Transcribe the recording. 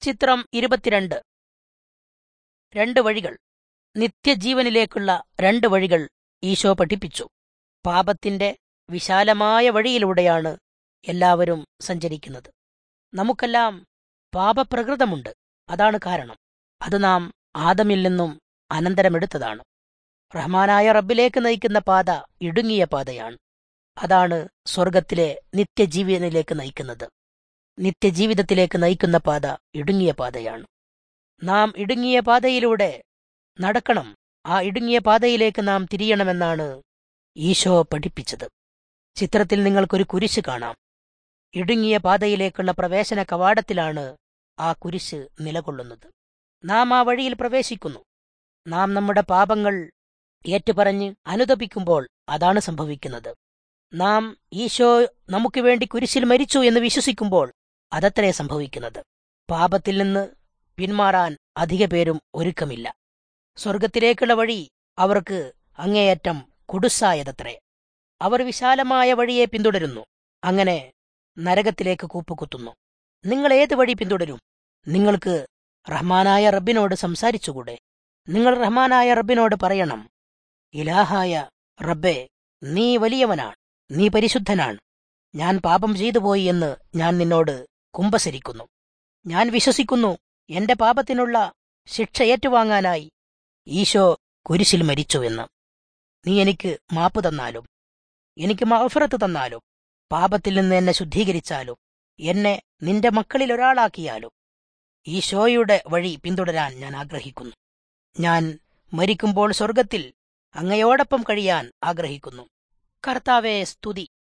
ചിത്രം ഇരുപത്തിരണ്ട് രണ്ട് വഴികൾ നിത്യജീവനിലേക്കുള്ള രണ്ട് വഴികൾ ഈശോ പഠിപ്പിച്ചു പാപത്തിന്റെ വിശാലമായ വഴിയിലൂടെയാണ് എല്ലാവരും സഞ്ചരിക്കുന്നത് നമുക്കെല്ലാം പാപപ്രകൃതമുണ്ട് അതാണ് കാരണം അത് നാം ആദമിൽ നിന്നും അനന്തരമെടുത്തതാണ് റഹ്മാനായ റബ്ബിലേക്ക് നയിക്കുന്ന പാത ഇടുങ്ങിയ പാതയാണ് അതാണ് സ്വർഗത്തിലെ നിത്യജീവനിലേക്ക് നയിക്കുന്നത് നിത്യജീവിതത്തിലേക്ക് നയിക്കുന്ന പാത ഇടുങ്ങിയ പാതയാണ് നാം ഇടുങ്ങിയ പാതയിലൂടെ നടക്കണം ആ ഇടുങ്ങിയ പാതയിലേക്ക് നാം തിരിയണമെന്നാണ് ഈശോ പഠിപ്പിച്ചത് ചിത്രത്തിൽ നിങ്ങൾക്കൊരു കുരിശ് കാണാം ഇടുങ്ങിയ പാതയിലേക്കുള്ള പ്രവേശന കവാടത്തിലാണ് ആ കുരിശ് നിലകൊള്ളുന്നത് നാം ആ വഴിയിൽ പ്രവേശിക്കുന്നു നാം നമ്മുടെ പാപങ്ങൾ ഏറ്റുപറഞ്ഞ് അനുതപിക്കുമ്പോൾ അതാണ് സംഭവിക്കുന്നത് നാം ഈശോ നമുക്ക് വേണ്ടി കുരിശിൽ മരിച്ചു എന്ന് വിശ്വസിക്കുമ്പോൾ അതത്രേ സംഭവിക്കുന്നത് പാപത്തിൽ നിന്ന് പിന്മാറാൻ അധിക പേരും ഒരുക്കമില്ല സ്വർഗത്തിലേക്കുള്ള വഴി അവർക്ക് അങ്ങേയറ്റം കുടുസായതത്രേ അവർ വിശാലമായ വഴിയെ പിന്തുടരുന്നു അങ്ങനെ നരകത്തിലേക്ക് കൂപ്പുകുത്തുന്നു നിങ്ങൾ ഏത് വഴി പിന്തുടരും നിങ്ങൾക്ക് റഹ്മാനായ റബ്ബിനോട് സംസാരിച്ചുകൂടെ നിങ്ങൾ റഹ്മാനായ റബ്ബിനോട് പറയണം ഇലാഹായ റബ്ബേ നീ വലിയവനാണ് നീ പരിശുദ്ധനാണ് ഞാൻ പാപം ചെയ്തു പോയി എന്ന് ഞാൻ നിന്നോട് കുമ്പസരിക്കുന്നു ഞാൻ വിശ്വസിക്കുന്നു എന്റെ പാപത്തിനുള്ള ശിക്ഷ ഏറ്റുവാങ്ങാനായി ഈശോ കുരിശിൽ മരിച്ചുവെന്ന് നീ എനിക്ക് മാപ്പ് തന്നാലും എനിക്ക് മഹഫറത്ത് തന്നാലും പാപത്തിൽ നിന്ന് എന്നെ ശുദ്ധീകരിച്ചാലും എന്നെ നിന്റെ മക്കളിൽ ഒരാളാക്കിയാലും ഈശോയുടെ വഴി പിന്തുടരാൻ ഞാൻ ആഗ്രഹിക്കുന്നു ഞാൻ മരിക്കുമ്പോൾ സ്വർഗത്തിൽ അങ്ങയോടൊപ്പം കഴിയാൻ ആഗ്രഹിക്കുന്നു കർത്താവെ സ്തുതി